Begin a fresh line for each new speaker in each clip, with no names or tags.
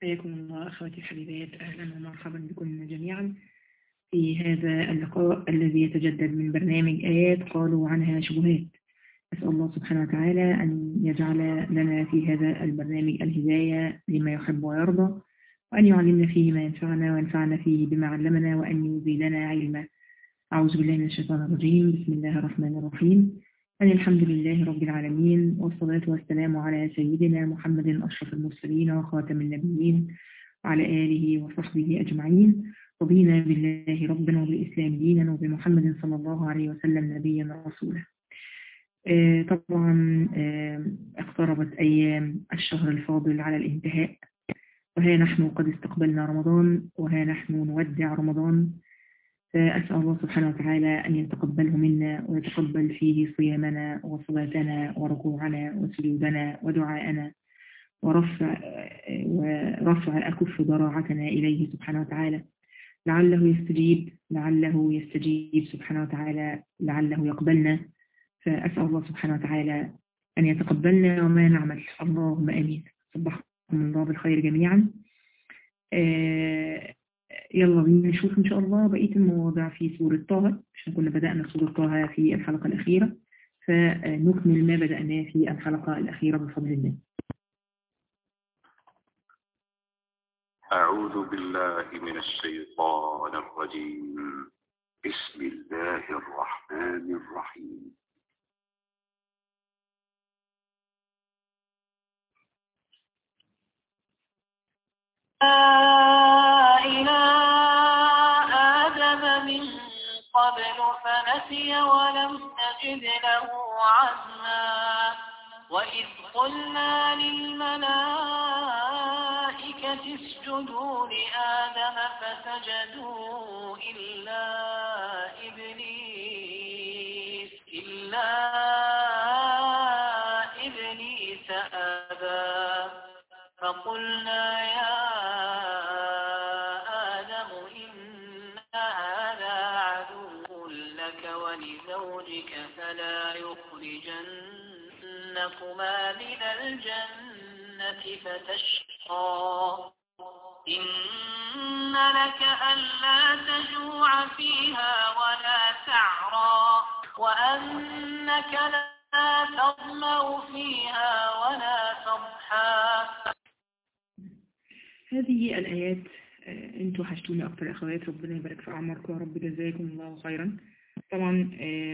حياكم الله أخواتي الحبيبات أهلا ومرحبا بكم جميعا في هذا اللقاء الذي يتجدد من برنامج آيات قالوا عنها شبهات أسأل الله سبحانه وتعالى أن يجعل لنا في هذا البرنامج الهداية لما يحب ويرضى وأن يعلمنا فيه ما ينفعنا وينفعنا فيه بما علمنا وأن يزيدنا علما أعوذ بالله من الشيطان الرجيم بسم الله الرحمن الرحيم أن الحمد لله رب العالمين والصلاة والسلام على سيدنا محمد أشرف المرسلين وخاتم النبيين وعلى آله وصحبه أجمعين رضينا بالله ربنا وبالإسلام دينا وبمحمد صلى الله عليه وسلم نبيا رسولا آه طبعا آه اقتربت أيام الشهر الفاضل على الانتهاء وها نحن قد استقبلنا رمضان وها نحن نودع رمضان فأسأل الله سبحانه وتعالى أن يتقبله منا ويتقبل فيه صيامنا وصلاتنا وركوعنا وسجودنا ودعاءنا ورفع ورفع أكف ضراعتنا إليه سبحانه وتعالى لعله يستجيب لعله يستجيب سبحانه وتعالى لعله يقبلنا فأسأل الله سبحانه وتعالى أن يتقبلنا وما نعمل اللهم آمين صبحكم الله بالخير جميعا آه يلا بينا نشوف إن شاء الله بقية المواضيع في سورة طه عشان كنا بدأنا سورة طه في الحلقة الأخيرة فنكمل ما بدأناه في الحلقة الأخيرة بفضل الله
أعوذ بالله من الشيطان الرجيم بسم الله الرحمن الرحيم
إلى آدم من قبل فنسي ولم نجد له عزما وإذ قلنا للملائكة اسجدوا لآدم فسجدوا إلا إبليس إلا إبليس أبى فقلنا يا آدم إن هذا عدو لك ولزوجك فلا يخرجنكما من الجنة فتشقى إن لك ألا تجوع فيها ولا تعرى وأنك لا تظمأ فيها ولا تضحى
هذه الآيات انتوا وحشتوني أكتر أخوات ربنا يبارك في أعماركم يا رب جزاكم الله خيرا طبعا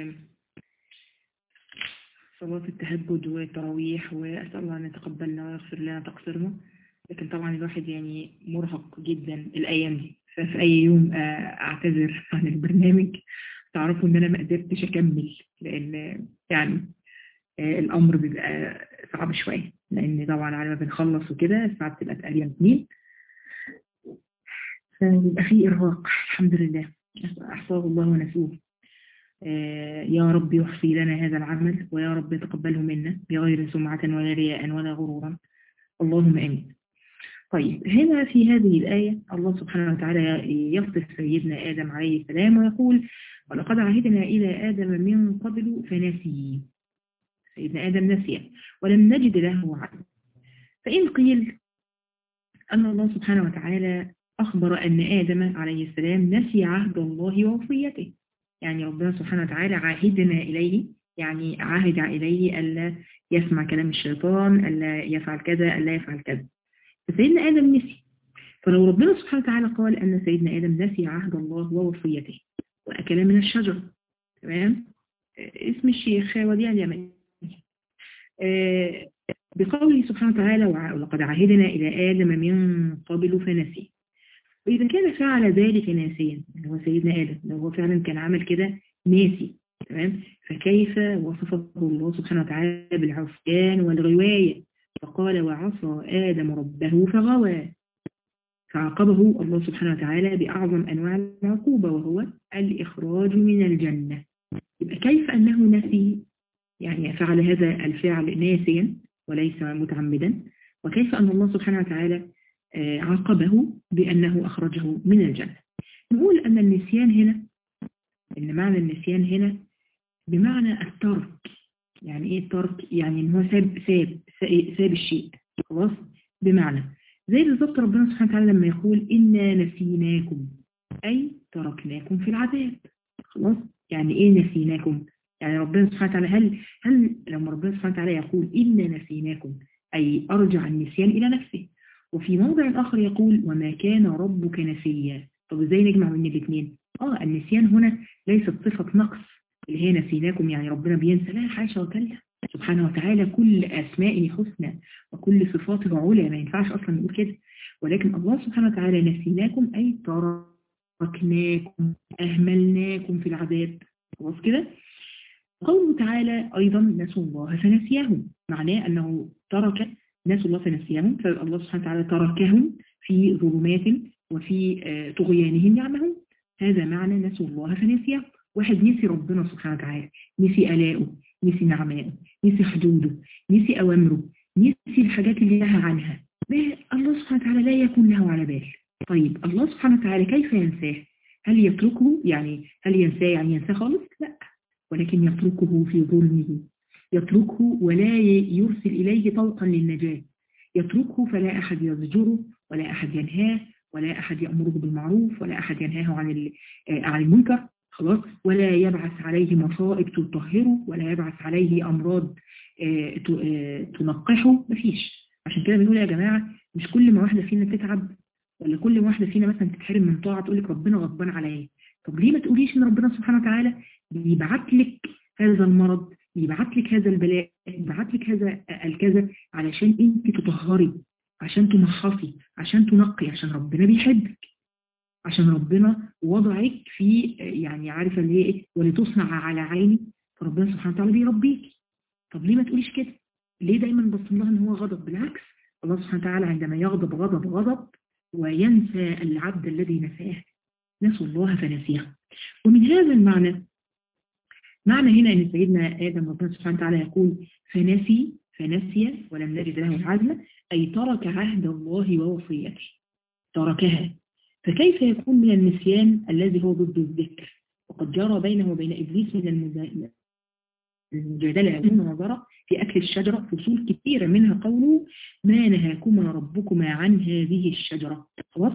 صلاة التهجد والتراويح وأسأل الله أن يتقبلنا ويغفر لنا تقصيرنا لكن طبعا الواحد يعني مرهق جدا الأيام دي ففي أي يوم أعتذر عن البرنامج تعرفوا إن أنا ما قدرتش أكمل لأن يعني الأمر بيبقى صعب شوية لأن طبعا على ما بنخلص وكده الساعة بتبقى تقريبا 2 فبيبقى في إرهاق الحمد لله أحصاه الله ونسوه يا رب يحصي لنا هذا العمل ويا رب يتقبله منا بغير سمعة ولا رياء ولا غرورا اللهم آمين طيب هنا في هذه الآية الله سبحانه وتعالى يصف سيدنا آدم عليه السلام ويقول ولقد عهدنا إلى آدم من قبل فنسي سيدنا آدم نسي ولم نجد له عهد فإن قيل أن الله سبحانه وتعالى أخبر أن آدم عليه السلام نسي عهد الله ووصيته يعني ربنا سبحانه وتعالى عاهدنا إليه يعني عاهد إليه ألا يسمع كلام الشيطان ألا يفعل كذا ألا يفعل كذا فسيدنا آدم نسي فلو ربنا سبحانه وتعالى قال أن سيدنا آدم نسي عهد الله ووصيته وأكل من الشجر تمام اسم الشيخ وديع اليمني بقوله سبحانه وتعالى ولقد عهدنا إلى آدم من قبل فنسي وإذا كان فعل ذلك ناسيا اللي هو سيدنا آدم لو هو فعلا كان عمل كده ناسي تمام فكيف وصفه الله سبحانه وتعالى بالعصيان والغواية فقال وعصى آدم ربه فغوى فعاقبه الله سبحانه وتعالى بأعظم أنواع العقوبة وهو الإخراج من الجنة يبقى كيف أنه نسي يعني فعل هذا الفعل ناسيا وليس متعمدا وكيف أن الله سبحانه وتعالى عاقبه بأنه أخرجه من الجنة نقول أن النسيان هنا إن معنى النسيان هنا بمعنى الترك يعني إيه الترك؟ يعني إن هو ساب ساب ساب الشيء خلاص بمعنى زي بالظبط ربنا سبحانه وتعالى لما يقول إنا نسيناكم أي تركناكم في العذاب خلاص يعني إيه نسيناكم يعني ربنا سبحانه وتعالى هل هل لما ربنا سبحانه وتعالى يقول إنا نسيناكم أي أرجع النسيان إلى نفسه وفي موضع آخر يقول وما كان ربك نسيا طب إزاي نجمع بين الاثنين آه النسيان هنا ليست صفة نقص اللي هي نسيناكم يعني ربنا بينسى لا حاشا وكلا سبحانه وتعالى كل أسمائه حسنى وكل صفاته علا ما ينفعش أصلا نقول كده ولكن الله سبحانه وتعالى نسيناكم أي تركناكم أهملناكم في العذاب خلاص كده قوله تعالى أيضا نسوا الله فنسيهم معناه أنه ترك نسوا الله فنسيهم فالله سبحانه وتعالى تركهم في ظلمات وفي طغيانهم يعمهون هذا معنى نسوا الله فنسيهم واحد نسي ربنا سبحانه وتعالى نسي آلاءه نسي نعمائه نسي حدوده نسي أوامره نسي الحاجات اللي نهى عنها الله سبحانه وتعالى لا يكون له على بال طيب الله سبحانه وتعالى كيف ينساه هل يتركه يعني هل ينساه يعني ينساه خالص لا ولكن يتركه في ظلمه يتركه ولا يرسل إليه طوقا للنجاة يتركه فلا أحد يزجره ولا أحد ينهاه ولا أحد يأمره بالمعروف ولا أحد ينهاه عن عن المنكر خلاص ولا يبعث عليه مصائب تطهره ولا يبعث عليه أمراض تنقحه مفيش عشان كده بنقول يا جماعة مش كل ما واحدة فينا تتعب ولا كل ما واحدة فينا مثلا تتحرم من طاعة تقول لك ربنا غضبان عليا طب ليه ما تقوليش ان ربنا سبحانه وتعالى بيبعت لك هذا المرض بيبعت لك هذا البلاء بيبعت لك هذا الكذا علشان انت تطهري عشان تنحصي عشان تنقي عشان ربنا بيحبك عشان ربنا وضعك في يعني عارفة اللي هي ايه ولتصنع على عيني فربنا سبحانه وتعالى بيربيك طب ليه ما تقوليش كده ليه دايما بصم لها ان هو غضب بالعكس الله سبحانه وتعالى عندما يغضب غضب غضب وينسى العبد الذي نساه نسوا الله فنسيه ومن هذا المعنى معنى هنا ان سيدنا ادم ربنا سبحانه وتعالى يقول فنسي فنسي ولم نجد له العزم اي ترك عهد الله ووصيته تركها فكيف يكون من النسيان الذي هو ضد الذكر وقد جرى بينه وبين ابليس من المجادله والمناظره في اكل الشجره فصول كثيره منها قوله ما نهاكما ربكما عن هذه الشجره خلاص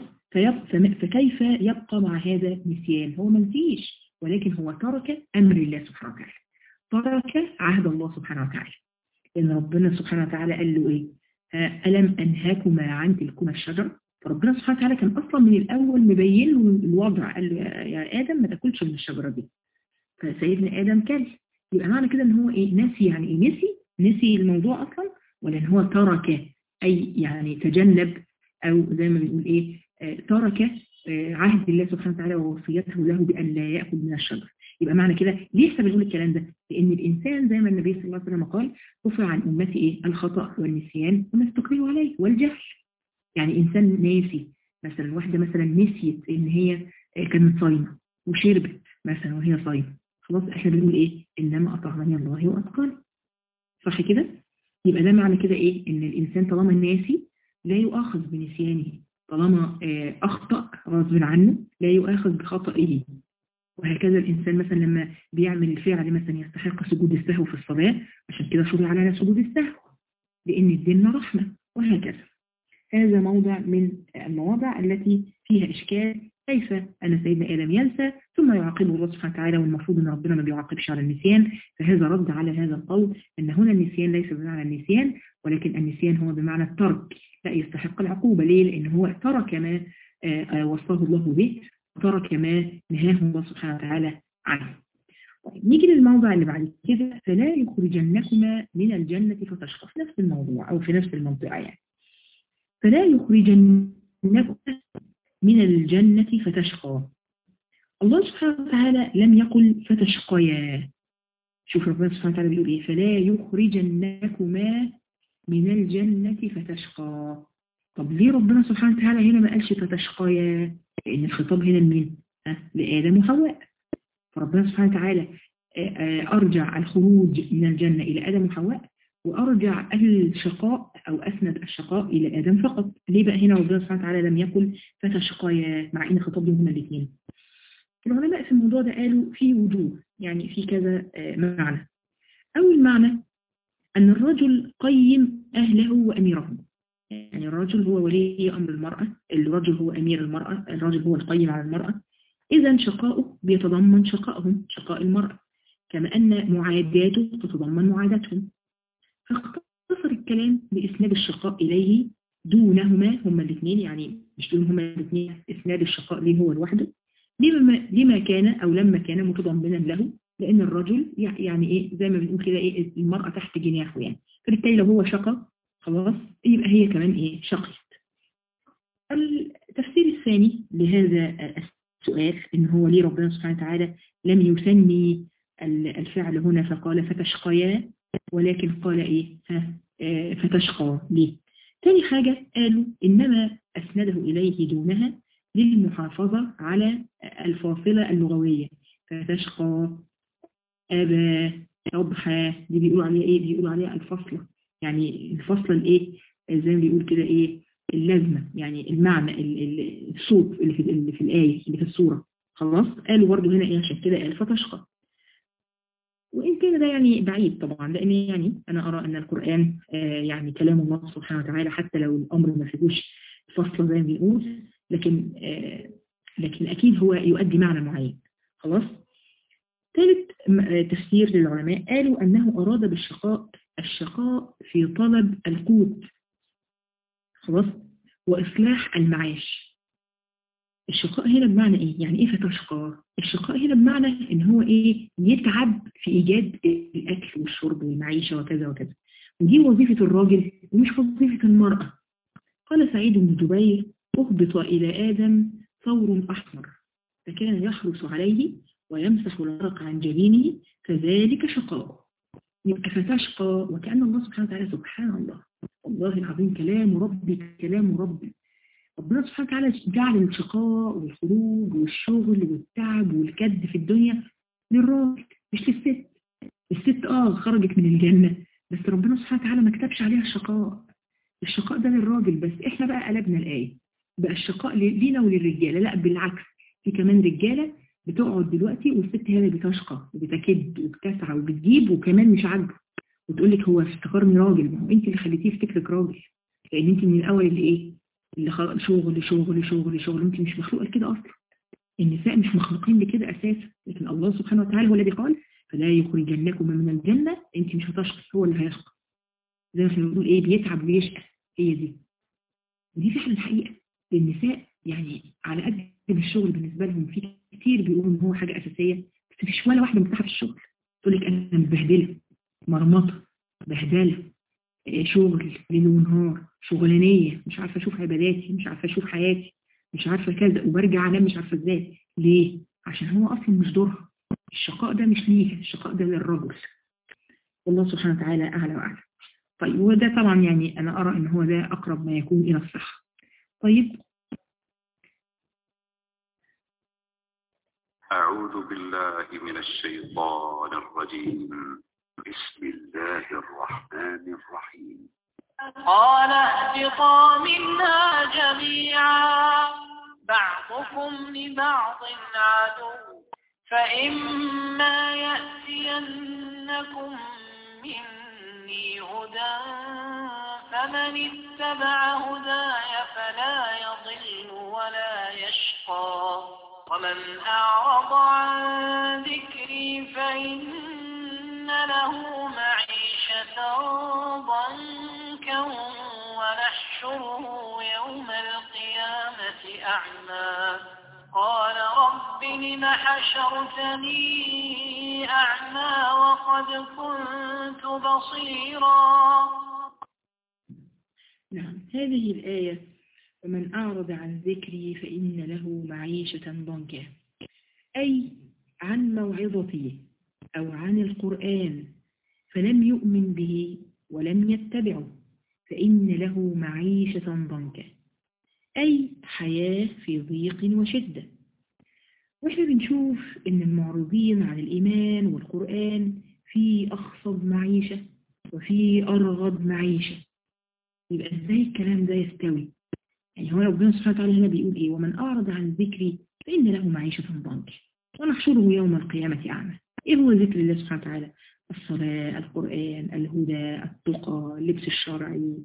فكيف يبقى مع هذا نسيان هو ما نسيش ولكن هو ترك أمر الله سبحانه وتعالى ترك عهد الله سبحانه وتعالى إن ربنا سبحانه وتعالى قال له إيه ألم أنهاكما عن تلكما الشجر فربنا سبحانه وتعالى كان أصلا من الأول مبين له الوضع قال له يا آدم ما تاكلش من الشجرة دي فسيدنا آدم كل يبقى معنى كده إن هو إيه نسي يعني إيه نسي نسي الموضوع أصلا ولا إن هو ترك أي يعني تجنب أو زي ما بنقول إيه ترك عهد الله سبحانه وتعالى ووصيته له بأن لا يأكل من الشجر يبقى معنى كده ليه احنا بنقول الكلام ده لأن الإنسان زي ما النبي صلى الله عليه وسلم قال رفع عن أمتي إيه الخطأ والنسيان وما استقروا عليه والجهل يعني إنسان ناسي مثلا واحدة مثلا نسيت إن هي كانت صايمة وشربت مثلا وهي صايمة خلاص احنا بنقول إيه إنما أطعمني الله وأتقاني صح كده يبقى ده معنى كده إيه إن الإنسان طالما ناسي لا يؤاخذ بنسيانه طالما أخطأ غصب عنه لا يؤاخذ بخطئه وهكذا الإنسان مثلا لما بيعمل الفعل مثلا يستحق سجود السهو في الصلاة عشان كده شرع على سجود السهو لأن الدين رحمة وهكذا هذا موضع من المواضع التي فيها إشكال كيف أن سيدنا آدم ينسى ثم يعاقبه الله سبحانه وتعالى والمفروض أن ربنا ما بيعاقبش على النسيان فهذا رد على هذا القول أن هنا النسيان ليس بمعنى النسيان ولكن النسيان هو بمعنى الترك لا يستحق العقوبة ليه؟ لأن هو ترك ما وصاه الله به وترك ما نهاه الله سبحانه وتعالى عنه طيب نيجي للموضع اللي بعد كده فلا يخرجنكما من الجنة فتشقى في نفس الموضوع أو في نفس المنطقة يعني فلا يخرجنكما من الجنة فتشقى الله سبحانه وتعالى لم يقل فتشقيا شوف ربنا سبحانه وتعالى بيقول ايه فلا يخرجنكما من الجنة فتشقى طب ليه ربنا سبحانه وتعالى هنا ما قالش فتشقيا لأن الخطاب هنا لمين لآدم وحواء فربنا سبحانه وتعالى أرجع الخروج من الجنة إلى آدم وحواء وأرجع الشقاء أو أسند الشقاء إلى آدم فقط ليه بقى هنا ربنا سبحانه وتعالى لم يقل فتشقيا مع إن خطاب هما الاثنين العلماء في الموضوع ده قالوا في وجوه يعني في كذا معنى أول معنى أن الرجل قيم أهله وأميرهم يعني الرجل هو ولي أمر المرأة الرجل هو أمير المرأة الرجل هو القيم على المرأة إذا شقاؤه بيتضمن شقائهم شقاء المرأة كما أن معاداته تتضمن معاداتهم فاختصر الكلام بإسناد الشقاء إليه دونهما هما الاثنين يعني مش دون هما الاثنين إسناد الشقاء ليه هو لوحده لما, لما كان أو لما كان متضمنا له لأن الرجل يعني إيه زي ما بنقول كده إيه المرأة تحت جناحه يعني فبالتالي لو هو شقى خلاص يبقى هي كمان إيه شقيت التفسير الثاني لهذا السؤال إن هو ليه ربنا سبحانه وتعالى لم يثني الفعل هنا فقال فتشقيا ولكن قال إيه ها آه فتشقى ليه ثاني حاجة قالوا إنما أسنده إليه دونها للمحافظة على الفاصلة اللغوية فتشقى أبا أضحى دي بيقولوا عليها إيه بيقولوا عليها الفصلة يعني الفصلة الإيه زي ما بيقول كده إيه اللازمة يعني المعنى الصوت اللي في, اللي في الآية اللي في السورة خلاص قالوا برضه هنا إيه عشان كده قال فتشقى وإن كان ده يعني بعيد طبعا لأن يعني أنا أرى أن القرآن آه يعني كلام الله سبحانه وتعالى حتى لو الأمر ما فيهوش فصل زي ما بنقول لكن آه لكن أكيد هو يؤدي معنى معين خلاص ثالث تفسير للعلماء قالوا أنه أراد بالشقاء الشقاء في طلب القوت خلاص وإصلاح المعاش الشقاء هنا بمعنى إيه؟ يعني إيه فتشقى؟ الشقاء هنا بمعنى إن هو إيه؟ يتعب في إيجاد الأكل والشرب والمعيشة وكذا وكذا ودي وظيفة الراجل ومش وظيفة المرأة قال سعيد بن جبير أهبط إلى آدم ثور أحمر فكان يحرس عليه ويمسح العرق عن جبينه كذلك شقاء يبقى فتشقى وكأن الله سبحانه وتعالى سبحان الله والله العظيم كلام ربي كلام ربي ربنا سبحانه وتعالى جعل الشقاء والخروج والشغل والتعب والكد في الدنيا للراجل مش للست الست اه خرجت من الجنة بس ربنا سبحانه وتعالى ما كتبش عليها الشقاء الشقاء ده للراجل بس احنا بقى قلبنا الآية بقى الشقاء لينا وللرجالة لا بالعكس في كمان رجالة بتقعد دلوقتي والست هي اللي بتشقى وبتكد وبتسعى وبتجيب وكمان مش عاجبه وتقول لك هو افتكرني راجل ما هو انت اللي خليتيه يفتكرك راجل لان انت من الاول اللي ايه اللي خلق شغل شغل شغل شغل انت مش مخلوقه لكده اصلا النساء مش مخلوقين لكده اساسا لكن الله سبحانه وتعالى هو الذي قال فلا يخرجنكم من الجنه انت مش هتشقى هو اللي هيشقى زي ما احنا بنقول ايه بيتعب ويشقى هي دي ودي فعلا الحقيقه النساء يعني على قد الشغل بالنسبه لهم في كتير بيقولوا ان هو حاجه اساسيه بس مفيش ولا واحده مرتاحه في الشغل تقول لك انا مبهدله مرمطه بهدله شغل ليل ونهار شغلانيه مش عارفه اشوف عباداتي مش عارفه اشوف حياتي مش عارفه كذا وبرجع انام مش عارفه ازاي ليه عشان هو اصلا مش دورها الشقاء ده مش ليها الشقاء ده للرجل والله سبحانه وتعالى اعلى واعلى طيب وده طبعا يعني انا ارى ان هو ده اقرب ما يكون الى الصحه طيب
أعوذ بالله من الشيطان الرجيم بسم الله الرحمن الرحيم
قال اهبطا منها جميعا بعضكم لبعض عدو فإما يأتينكم مني هدى فمن اتبع هداي فلا يضل ولا يشقى ومن أعرض عن ذكري فإن له معيشة ضنكا ونحشره يوم القيامة أعمى قال رب لم حشرتني أعمى وقد كنت بصيرا
نعم هذه الآية ومن أعرض عن ذكري فإن له معيشة ضنكا أي عن موعظتي أو عن القرآن فلم يؤمن به ولم يتبعه فإن له معيشة ضنكا أي حياة في ضيق وشدة وإحنا بنشوف إن المعرضين عن الإيمان والقرآن في أخصب معيشة وفي أرغب معيشة يبقى إزاي الكلام ده يستوي يعني هو ربنا سبحانه وتعالى هنا بيقول إيه ومن أعرض عن ذكري فإن له معيشة ضنكا ونحشره يوم القيامة أعمى إيه هو ذكر الله سبحانه وتعالى الصلاة القرآن الهدى التقى اللبس الشرعي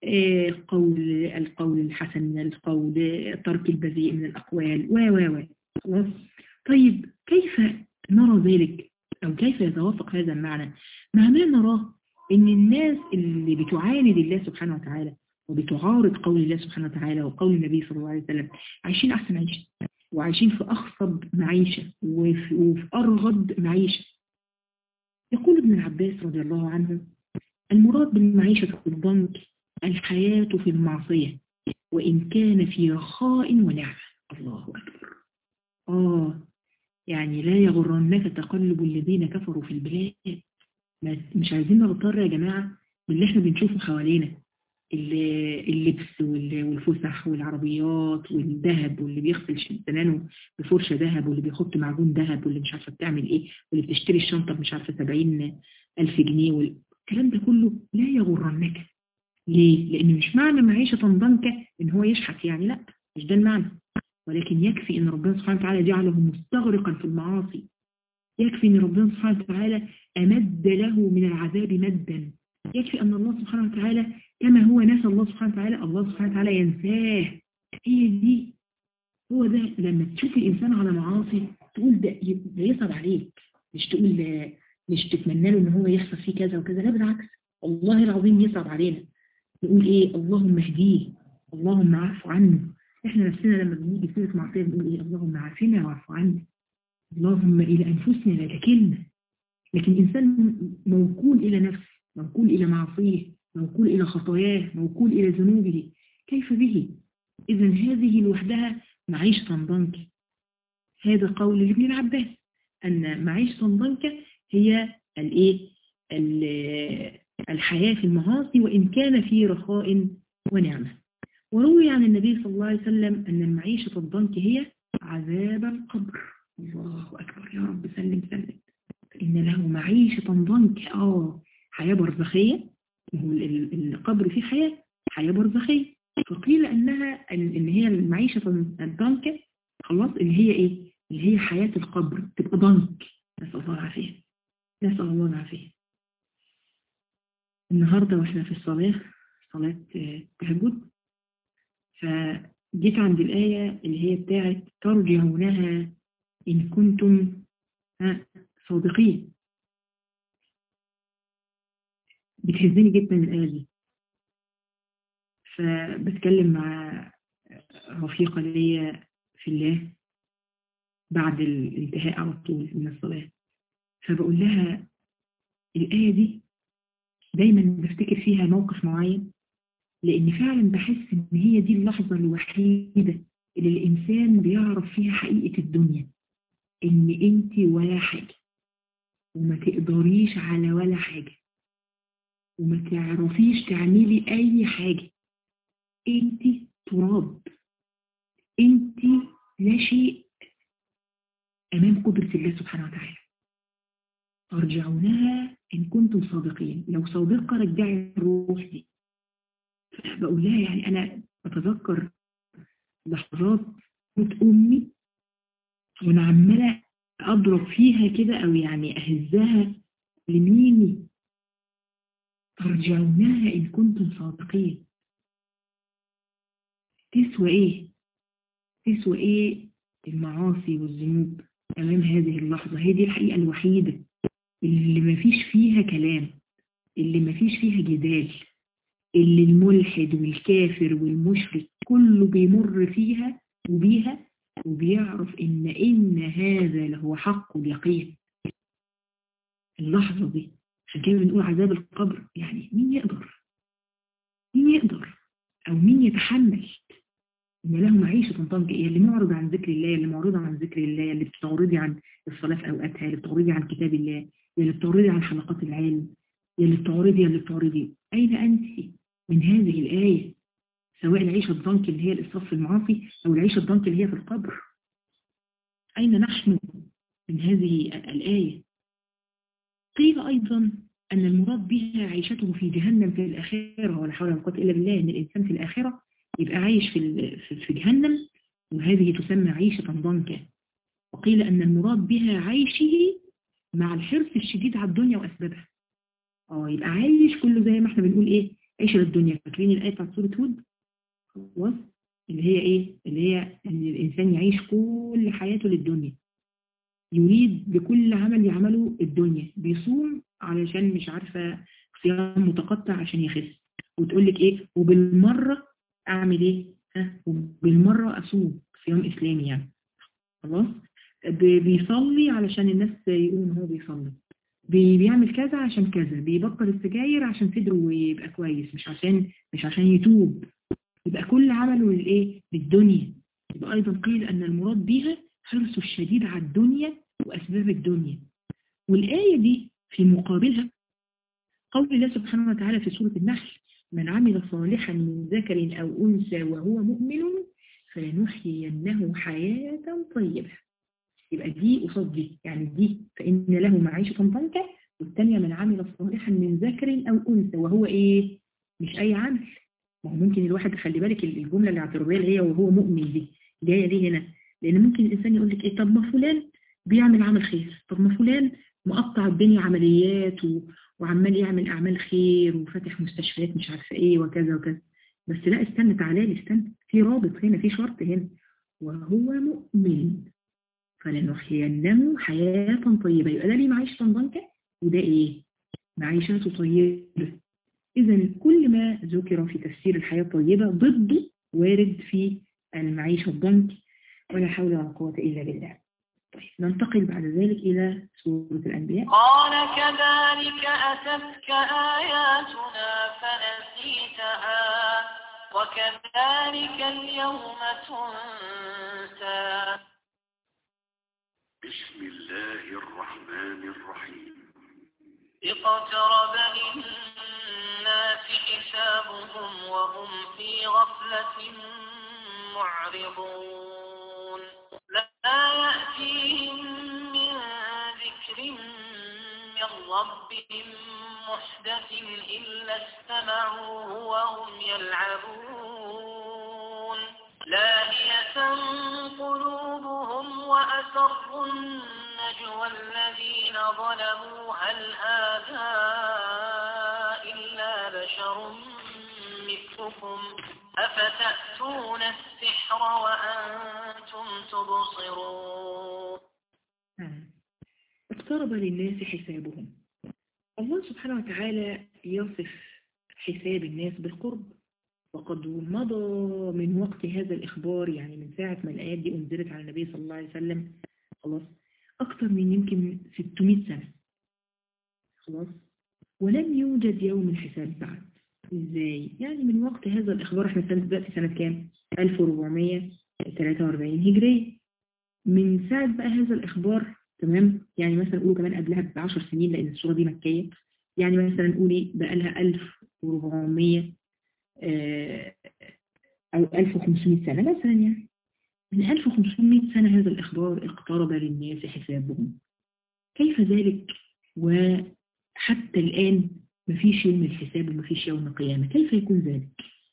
آه، قول القول الحسن من القول ترك البذيء من الأقوال و و و خلاص طيب كيف نرى ذلك أو كيف يتوافق هذا المعنى مع ما نراه إن الناس اللي بتعاند الله سبحانه وتعالى وبتعارض قول الله سبحانه وتعالى وقول النبي صلى الله عليه وسلم عايشين أحسن عيشة وعايشين في أخصب معيشة وفي, وفي أرغد معيشة يقول ابن العباس رضي الله عنه المراد بالمعيشة في الضنك الحياة في المعصية وإن كان في رخاء ونعمة الله أكبر آه يعني لا يغرنك تقلب الذين كفروا في البلاد مش عايزين نغتر يا جماعة باللي احنا بنشوفه حوالينا اللبس والفسح والعربيات والذهب واللي بيغسل سنانه بفرشة ذهب واللي بيحط معجون ذهب واللي مش عارفة بتعمل ايه واللي بتشتري الشنطة مش عارفة 70 ألف جنيه والكلام ده كله لا يغرنك ليه؟ لأن مش معنى معيشة ضنكة إن هو يشحت يعني لا مش ده المعنى ولكن يكفي إن ربنا سبحانه وتعالى جعله مستغرقا في المعاصي يكفي إن ربنا سبحانه وتعالى أمد له من العذاب مدا يكفي أن الله سبحانه وتعالى كما هو نسى الله سبحانه وتعالى الله سبحانه وتعالى ينساه هي دي هو ده لما تشوف الإنسان على معاصي تقول ده, ده يصعب عليك مش تقول مش تتمنى له ان هو يحصل فيه كذا وكذا لا بالعكس والله العظيم يصعب علينا نقول ايه اللهم اهديه اللهم عفو عنه احنا نفسنا لما بنيجي سيرة معصية بنقول ايه اللهم عافنا واعف عنا اللهم الى انفسنا لا تكلنا لكن الانسان موكول الى نفسه موكول الى معصيه موكول الى خطاياه موكول الى ذنوبه كيف به اذا هذه لوحدها معيشة ضنك هذا قول لابن العباس ان معيشة ضنك هي الايه الحياة في المعاصي وإن كان في رخاء ونعمة وروي عن النبي صلى الله عليه وسلم أن المعيشة الضنك هي عذاب القبر الله أكبر يا رب سلم سلم إن له معيشة ضنك آه حياة برزخية القبر فيه حياة حياة برزخية فقيل أنها إن هي المعيشة الضنك خلاص اللي هي إيه اللي هي حياة القبر تبقى ضنك نسأل الله العافية نسأل الله العافية النهاردة واحنا في الصلاة صلاة تهجد فجيت عند الآية اللي هي بتاعت ترجعونها إن كنتم صادقين بتهزني جدا الآية دي فبتكلم مع رفيقة ليا في الله بعد الانتهاء على طول من الصلاة فبقول لها الآية دي دايما بفتكر فيها موقف معين لأن فعلا بحس إن هي دي اللحظة الوحيدة اللي الإنسان بيعرف فيها حقيقة الدنيا إن أنت ولا حاجة وما تقدريش على ولا حاجة وما تعرفيش تعملي أي حاجة أنت تراب أنت لا شيء أمام قدرة الله سبحانه وتعالى ترجعونها إن كنتم صادقين لو صادقة رجعي الروح دي بقول لها يعني أنا بتذكر لحظات موت أمي وأنا عمالة أضرب فيها كده أو يعني أهزها لميني ترجعونها إن كنتم صادقين تسوى إيه؟ تسوى إيه المعاصي والذنوب أمام هذه اللحظة هي دي الحقيقة الوحيدة اللي ما فيش فيها كلام اللي ما فيش فيها جدال اللي الملحد والكافر والمشرك كله بيمر فيها وبيها وبيعرف ان ان هذا لهو حق اليقين اللحظة دي عشان كده بنقول عذاب القبر يعني مين يقدر مين يقدر او مين يتحمل ان له معيشة ضنكة اللي معرض عن ذكر الله اللي معرضة عن ذكر الله اللي بتعرضي عن الصلاة في اوقاتها اللي بتعرضي عن كتاب الله اللي بتعرضي عن حلقات العلم اللي بتعرضي اللي بتعرضي اين انت من هذه الآية سواء العيشة الضنك اللي هي الإسراف في المعاصي أو العيشة الضنك اللي هي في القبر أين نحن من هذه الآية قيل أيضا أن المراد بها عيشته في جهنم في الآخرة ولا حول ولا قوة إلا بالله أن الإنسان في الآخرة يبقى عايش في في جهنم وهذه تسمى عيشة ضنكة وقيل أن المراد بها عيشه مع الحرص الشديد على الدنيا وأسبابها اه يبقى عايش كله زي ما احنا بنقول ايه عيشوا الدنيا فاكرين الآية بتاعت سورة هود خلاص اللي هي ايه اللي هي ان الانسان يعيش كل حياته للدنيا يريد بكل عمل يعمله الدنيا بيصوم علشان مش عارفة صيام متقطع عشان يخس وتقول لك ايه وبالمرة اعمل ايه ها وبالمرة اصوم صيام اسلامي يعني خلاص بيصلي علشان الناس يقولوا ان هو بيصلي بيعمل كذا عشان كذا بيبطل السجاير عشان صدره يبقى كويس مش عشان مش عشان يتوب يبقى كل عمله للايه للدنيا يبقى ايضا قيل ان المراد بها حرصه الشديد على الدنيا واسباب الدنيا والايه دي في مقابلها قول الله سبحانه وتعالى في سوره النحل من عمل صالحا من ذكر او انثى وهو مؤمن فلنحيينه حياه طيبه يبقى دي قصاد دي يعني دي فإن له معيشة ضنكا والثانية من عمل صالحا من ذكر أو أنثى وهو إيه مش أي عمل ما هو ممكن الواحد خلي بالك الجملة الاعتراضية اللي هي وهو مؤمن دي جاية ليه هنا لأن ممكن الإنسان يقول لك إيه طب ما فلان بيعمل عمل خير طب ما فلان مقطع الدنيا عمليات و... وعمال يعمل أعمال خير وفاتح مستشفيات مش عارفة إيه وكذا وكذا بس لا استنى تعالى لي استنى في رابط هنا في شرط هنا وهو مؤمن فلنحيينه حياة طيبة يبقى ده ليه معيشة ضنكة وده ايه معيشة طيبة اذا كل ما ذكر في تفسير الحياة الطيبة ضده وارد في المعيشة الضنك ولا حول ولا قوة إلا بالله طيب ننتقل بعد ذلك إلى سورة الأنبياء
قال كذلك أتتك آياتنا فنسيتها وكذلك اليوم تنسى
بسم الله الرحمن الرحيم
اقترب للناس حسابهم وهم في غفلة معرضون لا يأتيهم من ذكر من ربهم محدث إلا استمعوه وهم يلعبون لاهية قلوبهم وأسروا النجوى الذين ظلموا هل هذا إلا بشر مثلكم أفتأتون السحر وأنتم تبصرون
اقترب للناس حسابهم الله سبحانه وتعالى يصف حساب الناس بالقرب وقد مضى من وقت هذا الإخبار يعني من ساعة ما الآيات دي أنزلت على النبي صلى الله عليه وسلم خلاص أكثر من يمكن 600 سنة خلاص ولم يوجد يوم الحساب بعد إزاي؟ يعني من وقت هذا الإخبار احنا سنة دلوقتي سنة كام؟ 1443 هجرية من ساعة بقى هذا الإخبار تمام؟ يعني مثلا نقوله كمان قبلها ب 10 سنين لأن السورة دي مكية يعني مثلا نقولي بقى لها 1400 أو 1500 سنة مثلا يعني من 1500 سنة هذا الإخبار اقترب للناس حسابهم كيف ذلك وحتى الآن مفيش يوم الحساب ومفيش يوم القيامة كيف يكون ذلك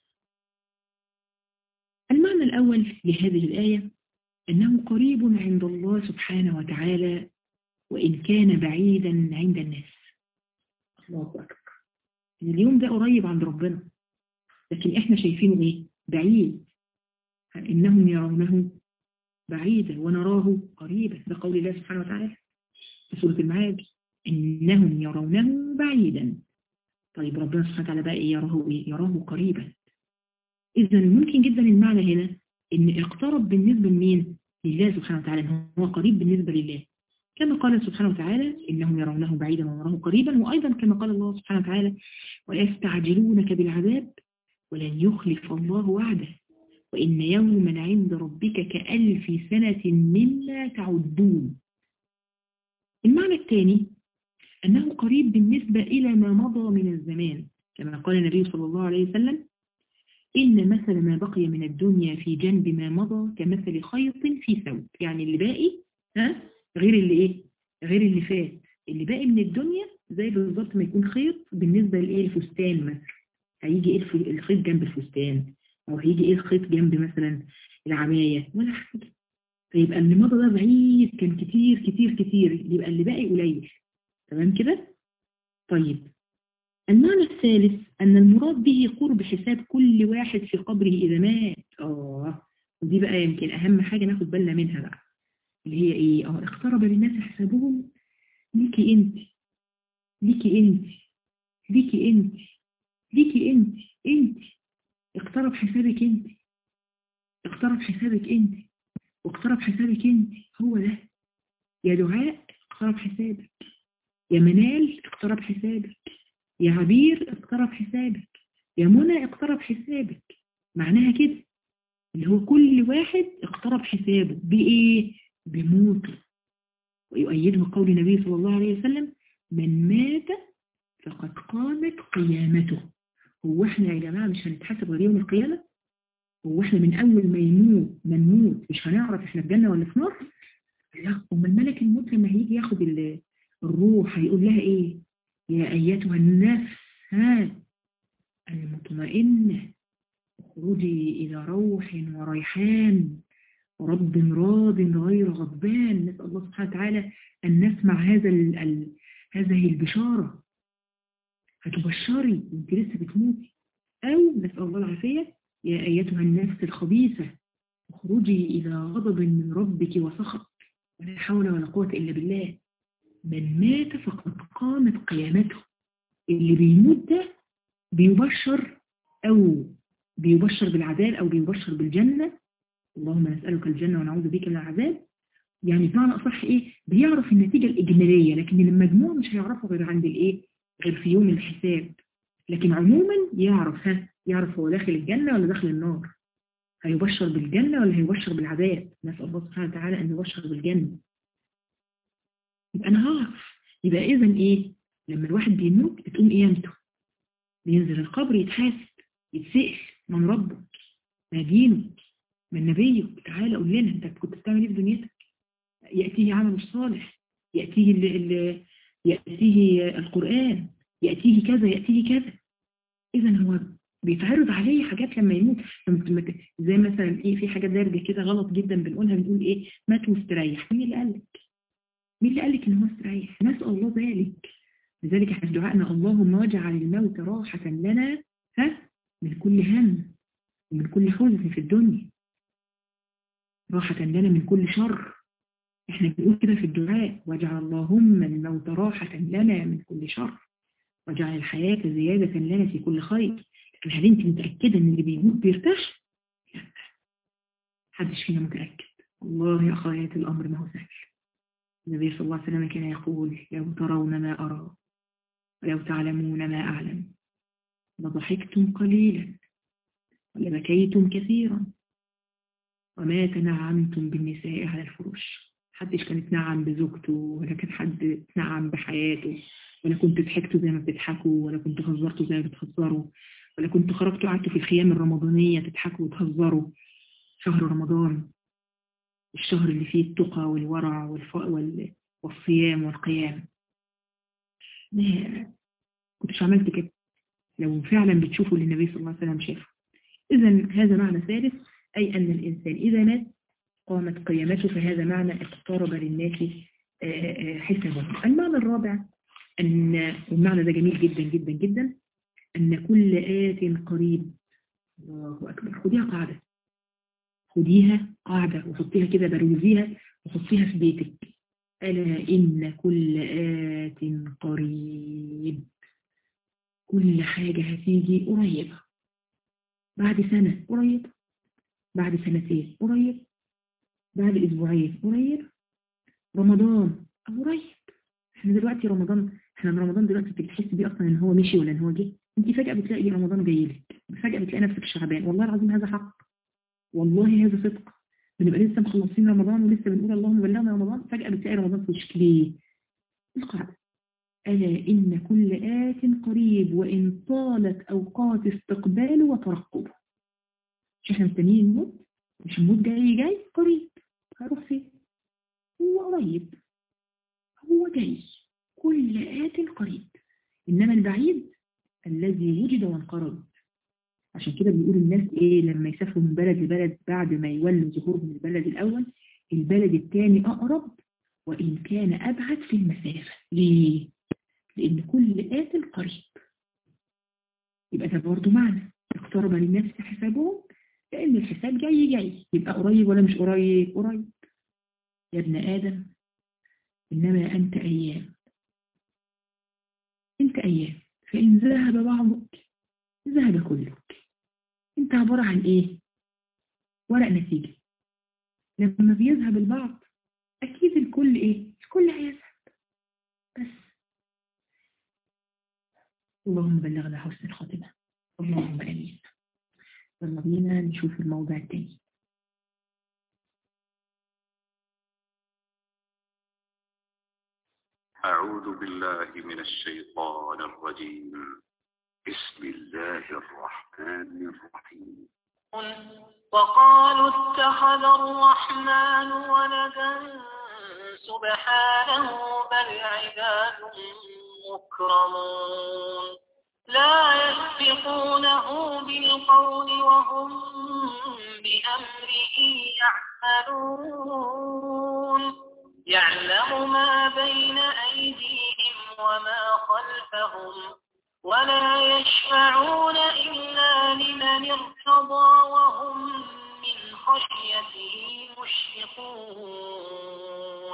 المعنى الأول لهذه الآية أنه قريب عند الله سبحانه وتعالى وإن كان بعيدا عند الناس الله أكبر اليوم ده قريب عند ربنا لكن احنا شايفينه ايه بعيد انهم يرونه بعيدا ونراه قريبا ده قول الله سبحانه وتعالى في سورة المعاد انهم يرونه بعيدا طيب ربنا سبحانه وتعالى بقى إيه يراه ايه يراه قريبا اذا ممكن جدا المعنى هنا ان اقترب بالنسبة لمين لله سبحانه وتعالى ان هو قريب بالنسبة لله كما قال سبحانه وتعالى إنهم يرونه بعيدا ونراه قريبا وأيضا كما قال الله سبحانه وتعالى ويستعجلونك بالعذاب ولن يخلف الله وعده وإن يوما عند ربك كألف سنة مما تعدون المعنى الثاني أنه قريب بالنسبة إلى ما مضى من الزمان كما قال النبي صلى الله عليه وسلم إن مثل ما بقي من الدنيا في جنب ما مضى كمثل خيط في ثوب يعني اللي باقي ها غير اللي إيه غير اللي فات اللي باقي من الدنيا زي بالظبط ما يكون خيط بالنسبة لإيه الفستان مثلا هيجي ايه الخيط جنب الفستان او هيجي ايه الخيط جنب مثلا العباية ولا حاجة فيبقى اللي مضى ده بعيد كان كتير كتير كتير يبقى اللي باقي قليل تمام كده طيب المعنى الثالث أن المراد به قرب حساب كل واحد في قبره إذا مات آه ودي بقى يمكن أهم حاجة ناخد بالنا منها بقى اللي هي إيه آه اقترب للناس حسابهم ليكي أنت ليكي أنت ليكي أنت ليكي أنت أنت اقترب حسابك أنت اقترب حسابك أنت واقترب حسابك أنت هو ده يا دعاء اقترب حسابك يا منال اقترب حسابك يا عبير اقترب حسابك يا منى اقترب حسابك معناها كده اللي هو كل واحد اقترب حسابه بإيه؟ بموته ويؤيده قول النبي صلى الله عليه وسلم من مات فقد قامت قيامته هو احنا يا جماعة مش هنتحاسب غير يوم القيامة هو احنا من أول ما يموت ما نموت مش هنعرف احنا في جنة ولا في نار لا أم الملك الموت لما هيجي ياخد الروح هيقول لها ايه يا أيتها النفس ها المطمئنة اخرجي إلى روح وريحان ورب راض غير غضبان نسأل الله سبحانه وتعالى أن نسمع هذا ال ال هذه البشارة هتبشري وانت لسه بتموتي أو نسأل الله العافية يا أيتها النفس الخبيثة اخرجي إلى غضب من ربك وسخط ولا حول ولا قوة إلا بالله من مات فقد قامت قيامته اللي بيموت ده بيبشر أو بيبشر بالعذاب أو بيبشر بالجنة اللهم نسألك الجنة ونعوذ بك من العذاب يعني بمعنى أصح إيه بيعرف النتيجة الإجمالية لكن المجموع مش هيعرفه غير عند الإيه غير في يوم الحساب لكن عموما يعرف ها يعرف هو داخل الجنة ولا داخل النار هيبشر بالجنة ولا هيبشر بالعذاب نسأل الله سبحانه وتعالى أن يبشر بالجنة يبقى أنا هعرف يبقى إذا إيه لما الواحد بيموت بتقوم قيامته بينزل القبر يتحاسب يتسأل من ربك ما دينك من نبيك تعالى قول لنا انت كنت بتعمل ايه في دنيتك يأتيه عمل الصالح يأتيه ال ال يأتيه القرآن يأتيه كذا يأتيه كذا إذا هو بيتعرض عليه حاجات لما يموت زي مثلا ايه في حاجات دارجه كده غلط جدا بنقولها بنقول ايه مات مستريح مين اللي قال لك مين اللي قال لك ان هو مستريح نسال الله ذلك لذلك احنا في دعائنا اللهم واجعل الموت راحه لنا ها من كل هم ومن كل حزن في الدنيا راحة لنا من كل شر احنا بنقول كده في الدعاء واجعل اللهم الموت راحة لنا من كل شر واجعل الحياة زيادة لنا في كل خير لكن هل انت متأكدة ان اللي بيموت بيرتاح؟ لا محدش فينا متأكد والله يا أخوات الأمر ما هو سهل النبي صلى الله عليه وسلم كان يقول لو ترون ما أرى ولو تعلمون ما أعلم لضحكتم قليلا ولبكيتم كثيرا وما تنعمتم بالنساء على الفروش حدش كان اتنعم بزوجته ولا كان حد اتنعم بحياته ولا كنت ضحكتوا زي ما بتضحكوا ولا كنت هزرتوا زي ما بتهزروا ولا كنت خرجتوا قعدتوا في الخيام الرمضانية تضحكوا وتهزروا شهر رمضان الشهر اللي فيه التقى والورع والف... وال... والصيام والقيام ما كنتش عملت كده لو فعلا بتشوفوا اللي النبي صلى الله عليه وسلم شافه إذا هذا معنى ثالث أي أن الإنسان إذا مات قامت قيامته فهذا معنى اقترب للناس حسابه المعنى الرابع أن والمعنى ده جميل جدا جدا جدا أن كل آت قريب الله أكبر خديها قاعدة خديها قاعدة وحطيها كده بروزيها وحطيها في بيتك ألا إن كل آت قريب كل حاجة هتيجي قريبة بعد سنة قريب بعد سنتين قريب بعد اسبوعين قريب رمضان قريب احنا دلوقتي رمضان احنا رمضان دلوقتي بتحس بيه اصلا ان هو مشي ولا ان هو جه انت فجأة بتلاقي رمضان جاي لك فجأة بتلاقي نفسك شعبان والله العظيم هذا حق والله هذا صدق بنبقى لسه مخلصين رمضان ولسه بنقول اللهم بلغنا رمضان فجأة بتلاقي رمضان في وشك ليه القاعدة ألا إن كل آت قريب وإن طالت أوقات استقباله وترقبه مش احنا مستنيين الموت مش الموت جاي جاي قريب هروح فين هو قريب هو جاي كل آت قريب إنما البعيد الذي وجد وانقرض عشان كده بيقول الناس ايه لما يسافروا من بلد لبلد بعد ما يولوا ظهورهم البلد الأول البلد الثاني أقرب وإن كان أبعد في المسافة ليه؟ لأن كل آت قريب يبقى ده برضه معنى اقترب للناس حسابهم لأن الحساب جاي جاي يبقى قريب ولا مش قريب قريب يا ابن آدم إنما أنت أيام أنت أيام فإن ذهب بعضك ذهب كلك أنت عبارة عن إيه ورق نتيجة لما بيذهب البعض أكيد الكل إيه الكل هيذهب بس اللهم بلغنا حسن الخاتمة اللهم آمين يلا بينا نشوف الموضع التاني
أعوذ بالله من الشيطان الرجيم بسم الله الرحمن الرحيم
وقالوا اتخذ الرحمن ولدا سبحانه بل عباد مكرمون لا يسبقونه بالقول وهم بأمره يعملون يعلم ما بين أيديهم وما خلفهم ولا يشفعون إلا لمن ارتضى وهم من خشيته مشفقون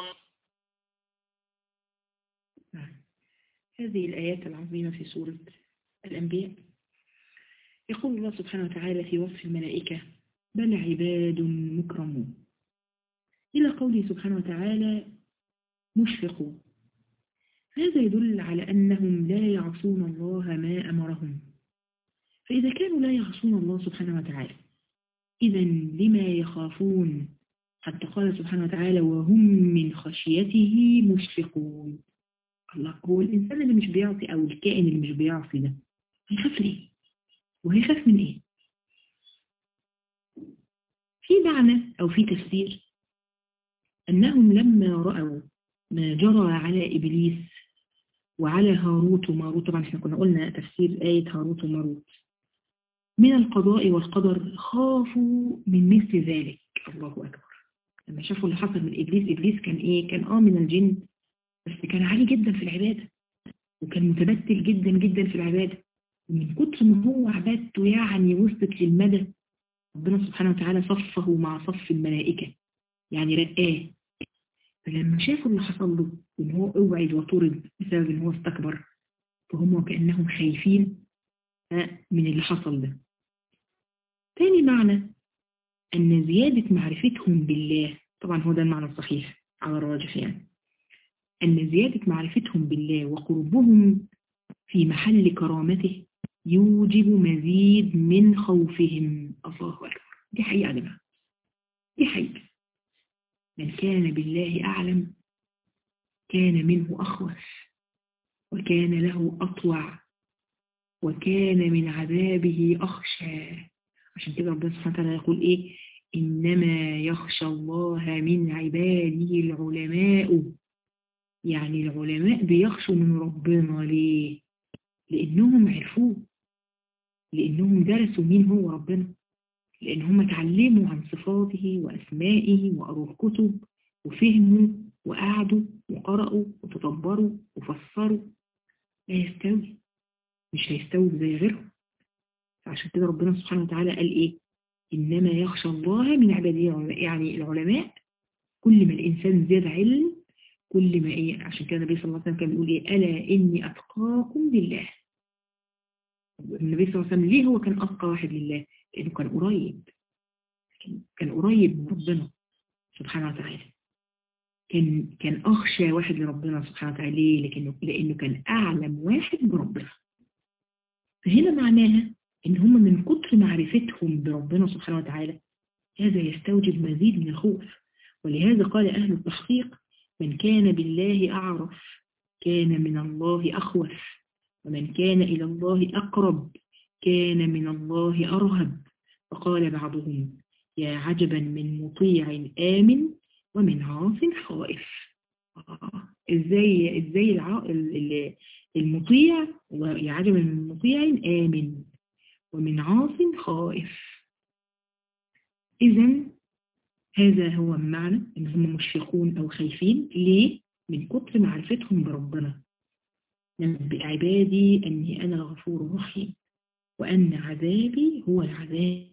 هذه الآيات العظيمة في سورة الأنبياء يقول الله سبحانه وتعالى في وصف الملائكة بل عباد مكرمون إلى قوله سبحانه وتعالى مشفقون هذا يدل على أنهم لا يعصون الله ما أمرهم فإذا كانوا لا يعصون الله سبحانه وتعالى إذا لما يخافون حتى قال سبحانه وتعالى وهم من خشيته مشفقون الله هو الإنسان اللي مش بيعصي أو الكائن اللي مش بيعصي ده هيخاف ليه وهيخاف من إيه في معنى أو في تفسير أنهم لما رأوا ما جرى على إبليس وعلى هاروت وماروت طبعا احنا كنا قلنا تفسير آية هاروت وماروت من القضاء والقدر خافوا من مثل ذلك الله أكبر لما شافوا اللي حصل من إبليس إبليس كان إيه كان آه من الجن بس كان عالي جدا في العبادة وكان متبتل جدا جدا في العبادة ومن كتر ما هو عبادته يعني وصلت للمدى ربنا سبحانه وتعالى صفه مع صف الملائكة يعني رقاه فلما شافوا اللي حصل له ان هو اوعد وطرد بسبب ان هو استكبر فهم كأنهم خايفين من اللي حصل ده تاني معنى أن زيادة معرفتهم بالله طبعا هو ده المعنى الصحيح على الراجح يعني أن زيادة معرفتهم بالله وقربهم في محل كرامته يوجب مزيد من خوفهم الله أكبر دي حقيقة يا جماعة دي حقيقة من كان بالله أعلم كان منه أخوف وكان له أطوع وكان من عذابه أخشى عشان كده ربنا سبحانه وتعالى يقول إيه إنما يخشى الله من عباده العلماء يعني العلماء بيخشوا من ربنا ليه لأنهم عرفوه لأنهم درسوا مين هو ربنا لأن هم اتعلموا عن صفاته وأسمائه وقروا الكتب وفهموا وقعدوا وقرأوا وتدبروا وفسروا لا يستوي مش هيستوي زي غيرهم فعشان كده ربنا سبحانه وتعالى قال إيه إنما يخشى الله من عباده العلماء يعني العلماء كل ما الإنسان زاد علم كل ما إيه عشان كده النبي صلى الله عليه وسلم كان بيقول إيه ألا إني أتقاكم لله النبي صلى الله عليه وسلم ليه هو كان أتقى واحد لله لأنه كان قريب كان قريب من ربنا سبحانه وتعالى كان كان أخشى واحد لربنا سبحانه وتعالى ليه لكنه لأنه كان أعلم واحد بربنا فهنا معناها إن هم من كتر معرفتهم بربنا سبحانه وتعالى هذا يستوجب مزيد من الخوف ولهذا قال أهل التحقيق من كان بالله أعرف كان من الله أخوف ومن كان إلى الله أقرب كان من الله أرهب فقال بعضهم يا عجبا من مطيع آمن ومن عاص خائف آه. ازاي ازاي الع... المطيع يا عجبا من مطيع آمن ومن عاص خائف إذا هذا هو المعنى ان هم مشفقون او خايفين ليه من كتر معرفتهم بربنا نبئ عبادي اني انا الغفور الرحيم وأن عذابي هو العذاب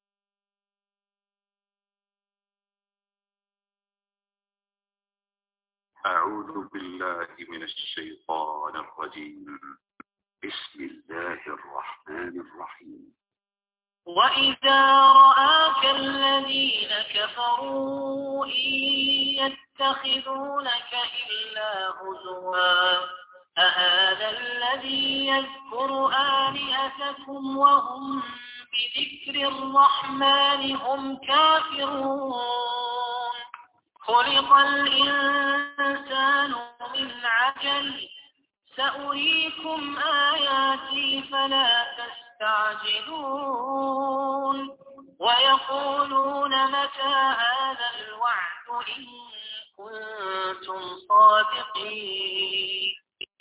أعوذ بالله من الشيطان الرجيم بسم الله الرحمن الرحيم
وإذا رآك الذين كفروا إن يتخذونك إلا هزوا أهذا الذي يذكر آلهتكم وهم بذكر الرحمن هم كافرون خلق الإنسان من عجل سأريكم آياتي فلا تستعجلون ويقولون متى هذا الوعد إن كنتم صادقين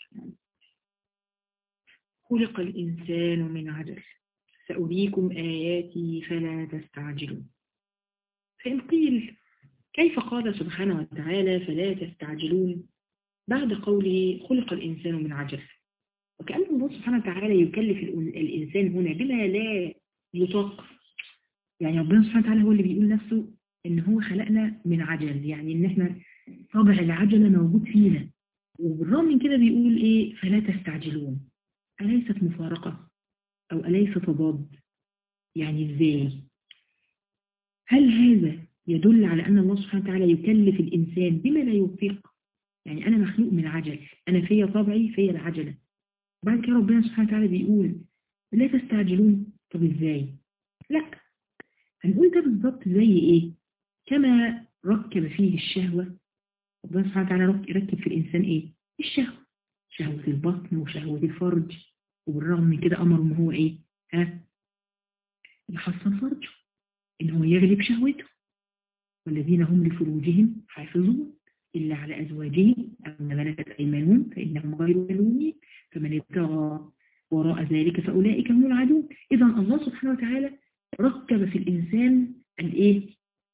خلق الإنسان من عجل سأريكم آياتي فلا تستعجلون فإن قيل كيف قال سبحانه وتعالى فلا تستعجلون بعد قوله خلق الإنسان من عجل وكأن الله سبحانه وتعالى يكلف الإنسان هنا بما لا يطاق يعني ربنا سبحانه وتعالى هو اللي بيقول نفسه إن هو خلقنا من عجل يعني إن إحنا طبع العجلة موجود فينا وبالرغم من كده بيقول إيه فلا تستعجلون أليست مفارقة أو أليس تضاد يعني إزاي هل هذا يدل على أن الله سبحانه وتعالى يكلف الإنسان بما لا يطيق يعني أنا مخلوق من عجل أنا فيا طبعي فيا العجلة بعد كده ربنا سبحانه وتعالى بيقول لا تستعجلون طب إزاي لا هنقول ده بالضبط زي إيه كما ركب فيه الشهوة ربنا سبحانه وتعالى ركب في الإنسان إيه الشهوة شهوة البطن وشهوة الفرج وبالرغم من كده أمر ما هو إيه ها يحصن فرجه إن هو يغلب شهوته والذين هم لفروجهم حافظون إلا على أزواجهم أو ما ملكت أيمانهم فإنهم غير ملومين فمن ابتغى وراء ذلك فأولئك هم العدو إذا الله سبحانه وتعالى ركب في الإنسان الإيه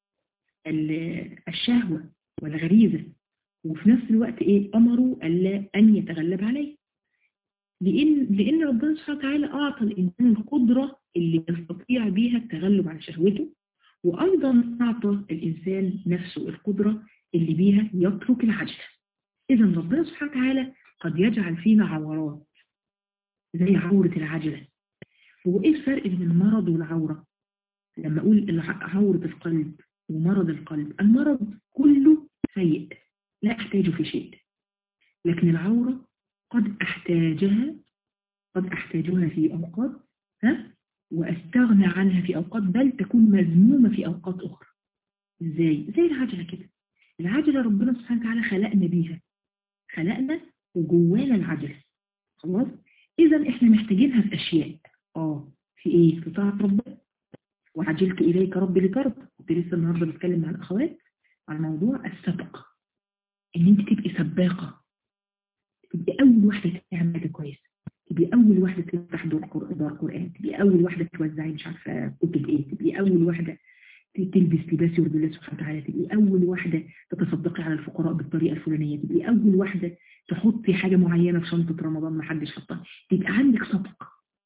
الشهوة والغريزة وفي نفس الوقت إيه أمره ألا أن يتغلب عليه لأن, لأن ربنا سبحانه وتعالى أعطى الإنسان القدرة اللي يستطيع بها التغلب على شهوته وأيضا أعطى الإنسان نفسه القدرة اللي بيها يترك العجلة إذا ربنا سبحانه وتعالى قد يجعل فينا عورات زي عورة العجلة هو إيه الفرق بين المرض والعورة لما أقول عورة القلب ومرض القلب المرض كله سيء لا أحتاج في شيء لكن العورة قد أحتاجها قد أحتاجها في أوقات ها وأستغنى عنها في أوقات بل تكون مذمومة في أوقات أخرى إزاي؟ زي العجلة كده العجلة ربنا سبحانه وتعالى خلقنا بيها خلقنا وجوانا العجلة خلاص؟ إذا إحنا محتاجينها في أشياء آه في إيه؟ في طاعة ربنا وعجلت إليك ربي لترضى كنت لسه النهاردة بتكلم مع الأخوات عن موضوع السبق إن أنت تبقي سباقة تبقي أول واحدة تعمل حاجة كويسة تبقي أول واحدة تفتح دور قرآن تبقي أول واحدة توزعي مش عارفة كتب إيه تبقي أول واحدة تلبس لباس يرضي الله سبحانه وتعالى تبقي أول واحدة تتصدقي على الفقراء بالطريقة الفلانية تبقي أول واحدة تحطي حاجة معينة في شنطة رمضان ما حدش حطها تبقى عندك سبق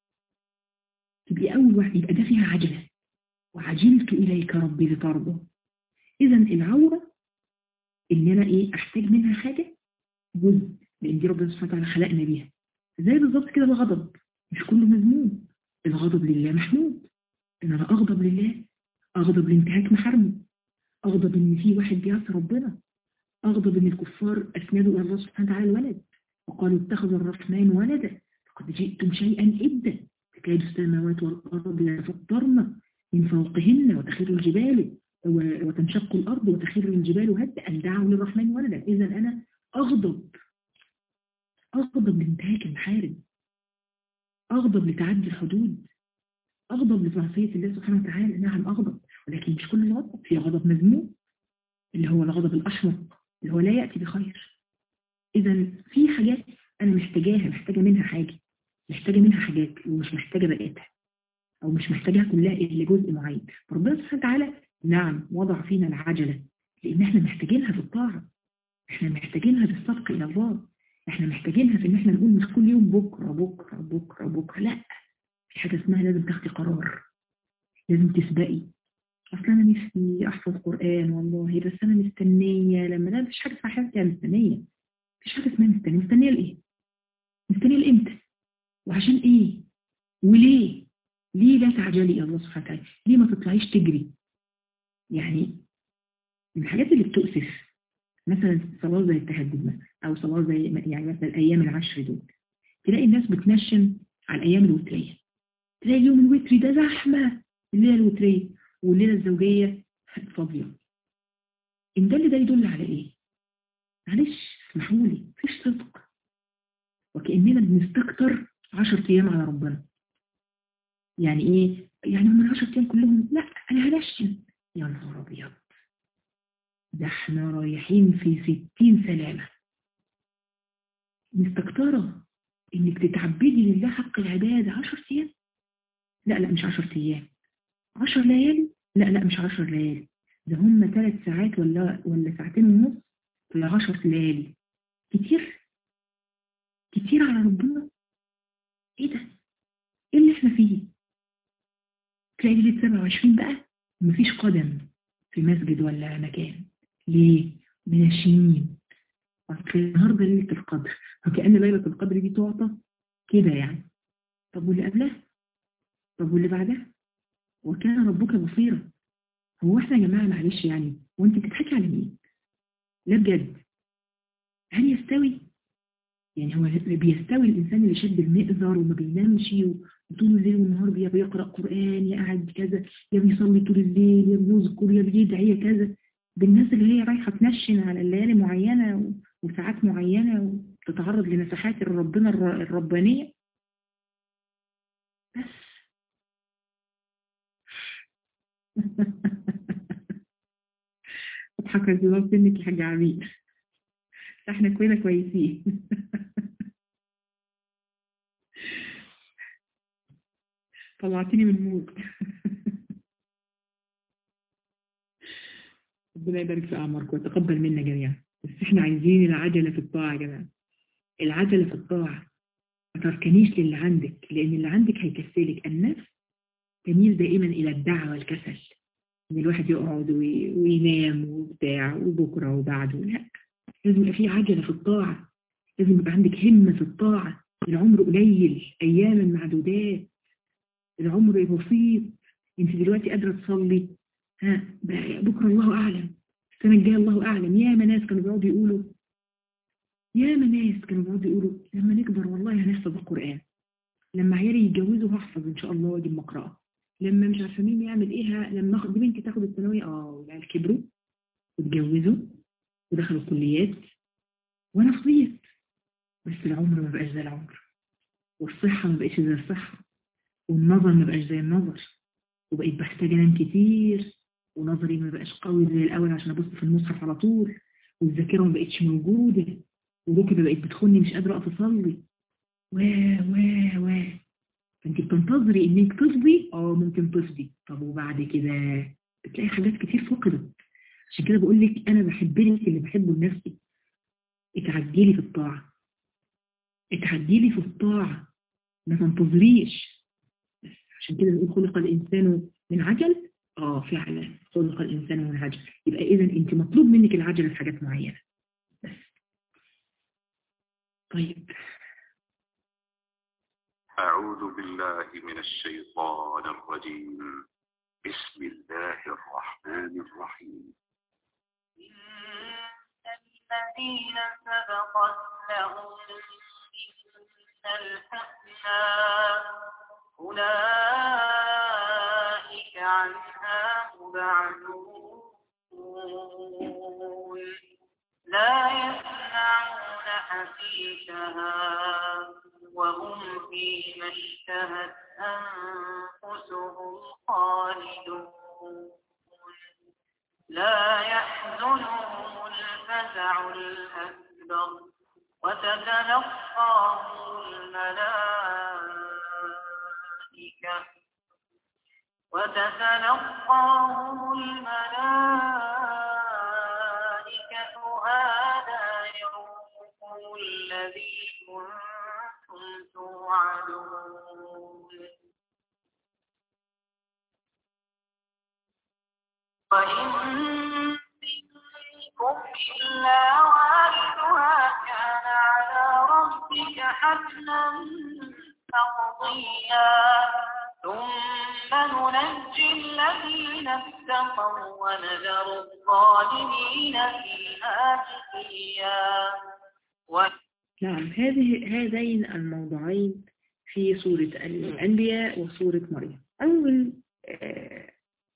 تبقي أول واحدة يبقى ده فيها عجلة وعجلت إليك ربي لترضى إذا العورة إن أنا إيه أحتاج منها حاجة جزء لأن دي ربنا سبحانه وتعالى خلقنا بيها زي بالظبط كده الغضب مش كله مذموم الغضب لله محمود إن أنا أغضب لله أغضب لانتهاك محارمه أغضب إن في واحد بيعصي ربنا أغضب إن الكفار أسندوا إلى الله سبحانه وتعالى الولد وقالوا اتخذ الرحمن ولدا فقد جئتم شيئا إدا تكاد السماوات والأرض يتفطرن من فوقهن وتخر الجبال وتنشق الأرض وتخر الجبال هدا أن دعوا للرحمن ولدا إذا أنا أغضب أغضب لانتهاك المحارم أغضب لتعدي الحدود أغضب لمعصية الله سبحانه وتعالى نعم أغضب ولكن مش كل الغضب في غضب مذموم اللي هو الغضب الأحمق اللي هو لا يأتي بخير إذا في حاجات أنا محتاجاها محتاجة منها حاجة محتاجة منها حاجات ومش محتاجة بقيتها أو مش محتاجها كلها إلا جزء معين فربنا سبحانه وتعالى نعم وضع فينا العجلة لأن احنا محتاجينها في الطاعة احنا محتاجينها في الصدق إلى الله احنا محتاجينها في ان احنا نقول مش كل يوم بكرة بكرة بكرة بكرة لا في حاجة اسمها لازم تاخدي قرار لازم تسبقي اصل انا نفسي احفظ قرآن والله بس انا مستنية لما لا مفيش حاجة اسمها حاجة مستنية مفيش حاجة اسمها مستنية مستنية لايه مستنية لامتى وعشان ايه وليه ليه لا تعجلي يا الله سبحانه وتعالى ليه ما تطلعيش تجري يعني من الحاجات اللي بتؤسف مثلا صلاة زي التهجد مثلا أو صلاة زي يعني مثلا الأيام العشر دول تلاقي الناس بتنشن على الأيام الوترية تلاقي اليوم الوتري ده زحمة الليلة الوترية والليلة الزوجية فاضية إن ده اللي ده يدل على إيه؟ معلش اسمحوا لي مفيش صدق وكأننا بنستكتر 10 أيام على ربنا يعني إيه؟ يعني هم العشر أيام كلهم لا أنا هنشن يا نهار أبيض ده احنا رايحين في ستين سلامة مستكترة انك تتعبدي لله حق العبادة عشر ايام لا لا مش عشر ايام عشر ليالي لا لا مش عشر ليالي ده هم ثلاث ساعات ولا ولا ساعتين ونص في عشر ليالي كتير كتير على ربنا ايه ده ايه اللي احنا فيه تلاقي ليلة 27 بقى مفيش قدم في مسجد ولا مكان ليه؟ من الشنين أصل النهاردة ليلة القدر وكأن ليلة القدر دي تعطى كده يعني طب واللي قبلها طب واللي بعدها وكان ربك بصيرا هو احنا يا جماعة معلش يعني وانت بتضحكي على مين؟ لا بجد هل يستوي؟ يعني هو بيستوي الإنسان اللي شد المئزر وما بينامش وطول الليل والنهار يا بيقرأ قرآن يا قاعد كذا يا بيصلي طول الليل يا بيذكر يا بيدعي يا كذا بالناس اللي هي رايحة تنشن على الليالي معينة وساعات معينة وتتعرض لنفحات ربنا الربانية بس اضحك الجواب سنك يا حاج عبير احنا كوينا كويسين طلعتني من المود ربنا يبارك في أعماركم ويتقبل منا جميعا بس احنا عايزين العجلة في الطاعة يا جماعة العجلة في الطاعة ما تركنيش للي عندك لأن اللي عندك هيكسلك النفس تميل دائما إلى الدعوة والكسل إن الواحد يقعد وينام وبتاع وبكرة وبعده لا لازم يبقى في عجلة في الطاعة لازم يبقى عندك همة في الطاعة العمر قليل أياما معدودات العمر بسيط انت دلوقتي قادرة تصلي ها بكرة الله أعلم السنة الجاية الله أعلم يا ناس كانوا بيقعدوا يقولوا يا ناس كانوا بيقعدوا يقولوا لما نكبر والله هنحفظ القرآن لما عيالي يتجوزوا هحفظ إن شاء الله واجيب مقرأة لما مش عارفة مين يعمل إيه لما أخد بنتي تاخد الثانوية آه والعيال كبروا واتجوزوا ودخلوا كليات وأنا فضيت بس العمر ما بقاش زي العمر والصحة ما بقتش زي الصحة والنظر ما بقاش زي النظر وبقيت بحتاج انام كتير ونظري ما بقاش قوي زي الاول عشان ابص في المصحف على طول والذاكره ما بقتش موجوده وركبي بقت بتخني مش قادره اقف اصلي و و و فانت بتنتظري انك تفضي اه ممكن تفضي طب وبعد كده بتلاقي حاجات كتير فقدت عشان كده بقول لك انا بحب لك اللي بحبه لنفسي اتعجلي في الطاعه اتعجلي في الطاعه ما تنتظريش عشان كده بنقول خلق الإنسان من عجل اه فعلا خلق الإنسان من عجل يبقى إذا أنت مطلوب منك العجلة في حاجات معينة بس طيب
أعوذ بالله من الشيطان الرجيم بسم الله الرحمن الرحيم
الذين سبقت لهم من الحسنى أولئك عنها مبعدون لا يسمعون حسيسها وهم فيما اشتهت أنفسهم خالدون لا يحزنهم الفزع الأكبر وتتلقاهم الملائكة وتتلقاهم الملائكة هذا يومكم الذي كنتم توعدون وإن منكم إلا واردها كان على ربك حتما مقضيا ثم ننجي الذين اتقوا ونذر الظالمين فيها جثيا
نعم هذه هذين الموضوعين في سورة الأنبياء وسورة مريم أول آه،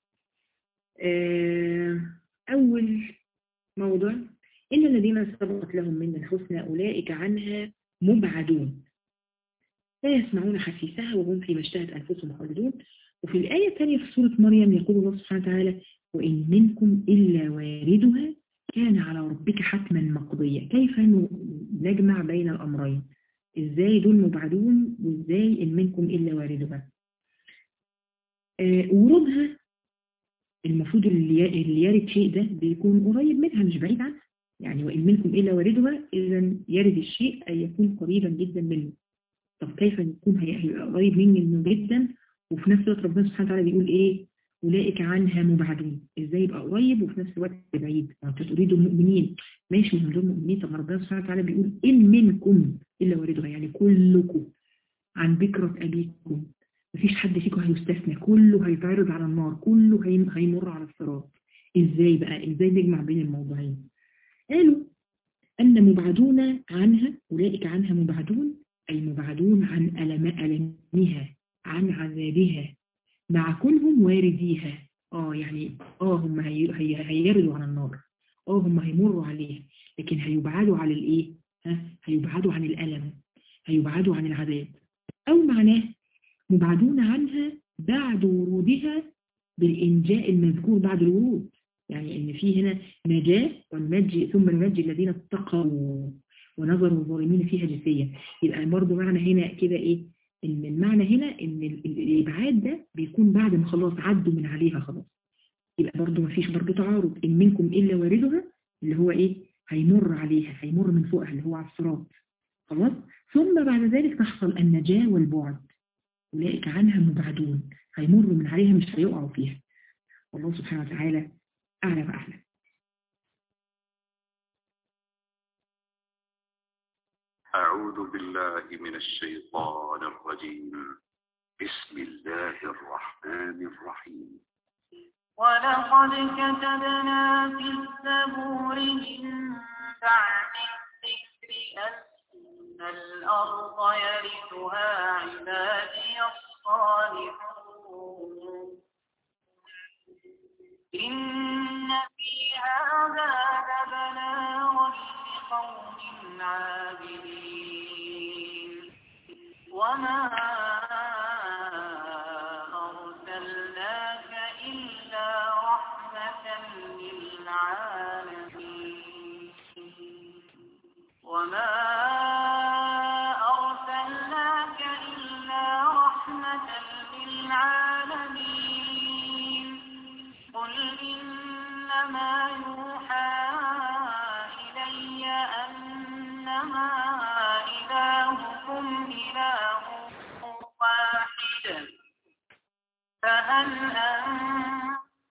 آه، أول موضوع إن الذين سبقت لهم من الحسنى أولئك عنها مبعدون لا يسمعون حسيسها وهم فيما اشتهت أنفسهم خالدون وفي الآية الثانية في سورة مريم يقول الله سبحانه وتعالى وإن منكم إلا واردها كان على ربك حتما مقضيا كيف نجمع بين الأمرين إزاي دول مبعدون وإزاي إن منكم إلا واردها آه ورودها المفروض اللي اللي يرد شيء ده بيكون قريب منها مش بعيد عنها يعني وإن منكم إلا واردها إذا يرد الشيء أن يكون قريبا جدا منه طب كيف يكون هيبقى قريب منه جدا وفي نفس الوقت ربنا سبحانه وتعالى بيقول إيه أولئك عنها مبعدون إزاي يبقى قريب وفي نفس الوقت بعيد ما أنت تريدوا المؤمنين ماشي من دول المؤمنين طب ربنا سبحانه وتعالى بيقول إن منكم إلا واردها يعني كلكم عن بكرة أبيكم مفيش حد فيكم هيستثنى كله هيتعرض على النار كله هيمر على الصراط إزاي بقى إزاي نجمع بين الموضوعين قالوا أن مبعدون عنها أولئك عنها مبعدون أي مبعدون عن ألم ألمها عن عذابها مع كونهم وارديها اه يعني اه هم هي هي هيردوا عن النار اه هم هيمروا عليها لكن هيبعدوا عن الايه ها هيبعدوا عن الألم هيبعدوا عن العذاب أو معناه مبعدون عنها بعد ورودها بالإنجاء المذكور بعد الورود يعني ان في هنا نجاة وننجي ثم ننجي الذين اتقوا ونظروا الظالمين فيها جثية يبقى برضو معنى هنا كده ايه ان المعنى هنا ان الابعاد ده بيكون بعد ما خلاص عدوا من عليها خلاص يبقى برضو ما فيش برضو تعارض ان منكم الا واردها اللي هو ايه هيمر عليها هيمر من فوقها اللي هو على الصراط خلاص ثم بعد ذلك تحصل النجاة والبعد أولئك عنها مبعدون هيمروا من عليها مش هيقعوا فيها والله سبحانه وتعالى أعلى وأعلى
أعوذ بالله من الشيطان الرجيم بسم الله الرحمن الرحيم
ولقد كتبنا في الزبور من بعد الذكر أن الأرض يرثها عبادي الصالحون إن في هذا لبلاغا لقوم عابدين وما أرسلناك إلا رحمة للعالمين وما أرسلناك إلا رحمة للعالمين قل إنما يوحى إلي أنما إلهكم إله واحد فهل أنتم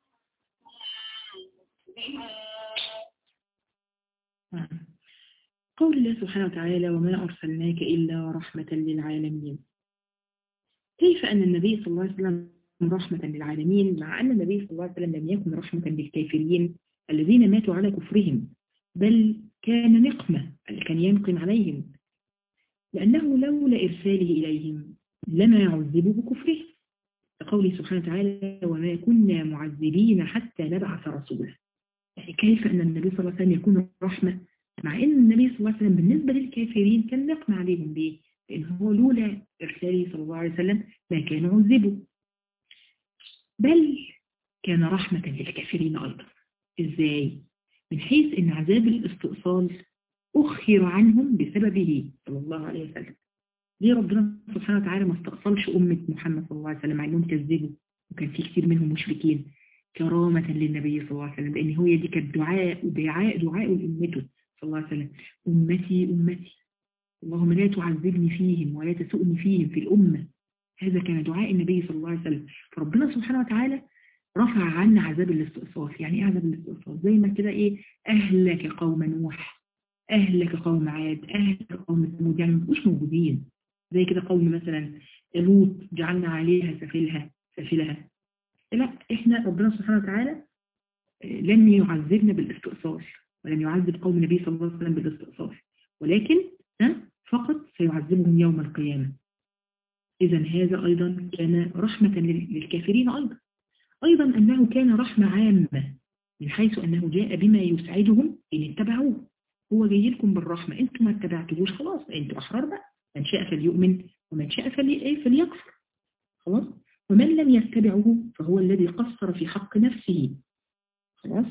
قول الله سبحانه وتعالى وما أرسلناك إلا رحمة للعالمين كيف أن النبي صلى الله عليه وسلم رحمة للعالمين مع أن النبي صلى الله عليه وسلم لم يكن رحمة للكافرين الذين ماتوا على كفرهم بل كان نقمة كان ينقم عليهم لأنه لولا إرساله إليهم لما يعذبوا بكفره لقوله سبحانه وتعالى وما كنا معذبين حتى نبعث رسولا يعني كيف أن النبي صلى الله عليه وسلم يكون رحمة مع أن النبي صلى الله عليه وسلم بالنسبة للكافرين كان نقمة عليهم بيه لأن هو لولا إرساله صلى الله عليه وسلم ما كانوا عذبوا بل كان رحمة للكافرين أيضا إزاي؟ من حيث أن عذاب الاستئصال أخر عنهم بسببه صلى الله عليه وسلم ليه ربنا سبحانه وتعالى ما استأصلش أمة محمد صلى الله عليه وسلم مع أنهم كذبوا وكان في كثير منهم مشركين كرامة للنبي صلى الله عليه وسلم لأن هو دي كانت دعاء دعاء دعاء لأمته صلى الله عليه وسلم أمتي أمتي اللهم لا تعذبني فيهم ولا تسؤني فيهم في الأمة هذا كان دعاء النبي صلى الله عليه وسلم فربنا سبحانه وتعالى رفع عنا عذاب الاستئصال يعني ايه عذاب الاستئصال زي ما كده ايه اهلك قوم نوح اهلك قوم عاد اهلك قوم ثمود يعني مش موجودين زي كده قوم مثلا لوط جعلنا عليها سفلها سفلها لا احنا ربنا سبحانه وتعالى لم يعذبنا بالاستئصال ولم يعذب قوم النبي صلى الله عليه وسلم بالاستئصال ولكن فقط سيعذبهم يوم القيامة إذا هذا أيضا كان رحمة للكافرين أيضا أيضا أنه كان رحمة عامة من حيث أنه جاء بما يسعدهم إن اتبعوه هو جاي لكم بالرحمة أنتم ما اتبعتوش خلاص أنتم أحرار بقى من شاء فليؤمن ومن شاء فليكفر خلاص ومن لم يتبعه فهو الذي قصر في حق نفسه خلاص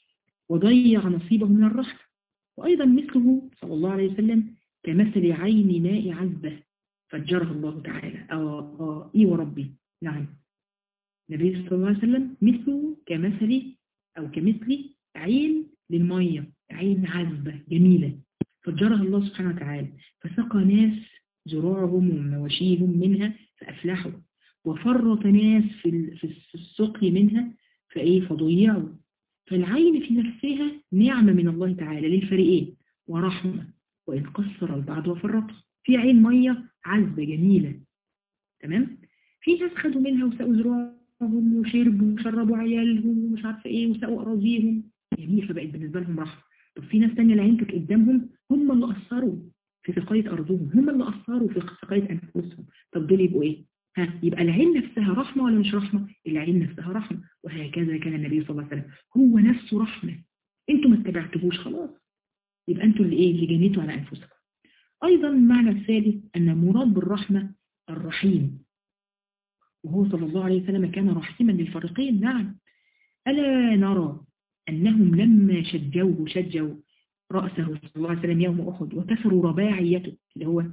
وضيع نصيبه من الرحمة وأيضا مثله صلى الله عليه وسلم كمثل عين ماء عذبة فجرها الله تعالى آه آه إي وربي نعم النبي صلى الله عليه وسلم مثله كمثل أو كمثل عين للمية عين عذبة جميلة فجرها الله سبحانه وتعالى فسقى ناس زروعهم ومواشيهم منها فأفلحوا وفرط ناس في في السقي منها فإيه فضيعوا فالعين في نفسها نعمة من الله تعالى للفريقين ورحمة وإن قصر البعض وفرط في عين مية عذبة جميلة تمام في ناس خدوا منها وسقوا زروعهم وشربوا وشربوا عيالهم ومش عارفة إيه وسقوا أراضيهم جميل فبقت بالنسبة لهم رحمة طب في ناس تانية العين كانت قدامهم هم اللي قصروا في سقاية أرضهم هم اللي قصروا في سقاية أنفسهم طب دول يبقوا إيه ها يبقى العين نفسها رحمة ولا مش رحمة العين نفسها رحمة وهكذا كان النبي صلى الله عليه وسلم هو نفسه رحمة انتوا ما اتبعتهوش خلاص يبقى انتوا اللي ايه اللي جنيتوا على انفسكم ايضا المعنى الثالث ان مراد بالرحمة الرحيم وهو صلى الله عليه وسلم كان رحيما للفريقين نعم ألا نرى أنهم لما شجوه شجوا رأسه صلى الله عليه وسلم يوم أحد وكسروا رباعيته اللي هو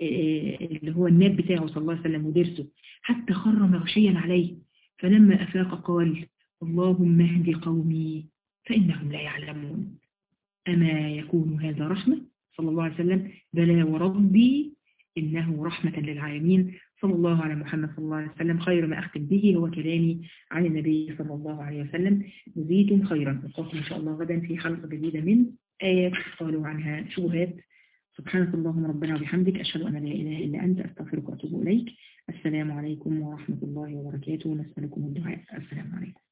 اللي هو الناب بتاعه صلى الله عليه وسلم ودرسه حتى خر مغشيا عليه فلما أفاق قال اللهم اهد قومي فإنهم لا يعلمون أما يكون هذا رحمة صلى الله عليه وسلم بلى وربي إنه رحمة للعالمين صلى الله على محمد صلى الله عليه وسلم خير ما أختم به هو كلامي عن النبي صلى الله عليه وسلم نزيد خيرا نلقاكم إن شاء الله غدا في حلقة جديدة من آيات قالوا عنها شبهات سبحانك اللهم ربنا وبحمدك أشهد أن لا إله إلا أنت أستغفرك وأتوب إليك السلام عليكم ورحمة الله وبركاته نسألكم الدعاء السلام عليكم